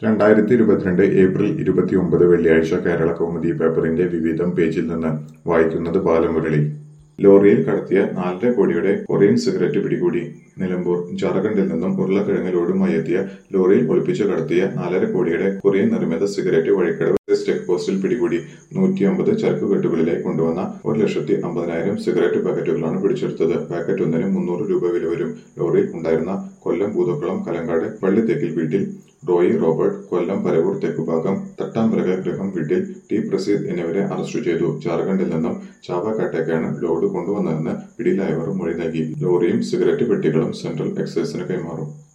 രണ്ടായിരത്തി ഇരുപത്തിരണ്ട് ഏപ്രിൽ ഇരുപത്തിയൊമ്പത് വെള്ളിയാഴ്ച കേരള കൗമുദി പേപ്പറിന്റെ വിവിധം പേജിൽ നിന്ന് വായിക്കുന്നത് ബാലമുരളി ലോറിയിൽ കടത്തിയ നാലര കോടിയുടെ കൊറിയൻ സിഗരറ്റ് പിടികൂടി നിലമ്പൂർ ജാർഖണ്ഡിൽ നിന്നും ഉരുളക്കിഴങ്ങ് ലോഡുമായി എത്തിയ ലോറിയിൽ ഒളിപ്പിച്ചു കടത്തിയ നാലര കോടിയുടെ കൊറിയൻ നിർമ്മിത സിഗരറ്റ് വഴിക്കടവ് ചെക്ക് പോസ്റ്റിൽ പിടികൂടി നൂറ്റിയമ്പത് ചരക്കുകെട്ടുകളിലായി കൊണ്ടുവന്ന ഒരു ലക്ഷത്തി അമ്പതിനായിരം സിഗരറ്റ് പാക്കറ്റുകളാണ് പിടിച്ചെടുത്തത് പാക്കറ്റ് ഒന്നിന് മുന്നൂറ് രൂപ വില വരും ലോറിയിൽ ഉണ്ടായിരുന്ന കൊല്ലം പൂതക്കുളം കലങ്കാട് പള്ളിത്തേക്കിൽ വീട്ടിൽ റോയി റോബർട്ട് കൊല്ലം പരവൂർ തെക്കുഭാഗം തട്ടാമ്പ്രക ഗൃഹം വീട്ടിൽ ടി പ്രസീദ് എന്നിവരെ അറസ്റ്റ് ചെയ്തു ജാർഖണ്ഡിൽ നിന്നും ചാവക്കാട്ടേക്കാണ് ലോഡ് കൊണ്ടുവന്നതെന്ന് പിടിയിലായവർ മൊഴി നൽകി ലോറിയും സിഗരറ്റ് പെട്ടികളും സെൻട്രൽ എക്സൈസിന് കൈമാറും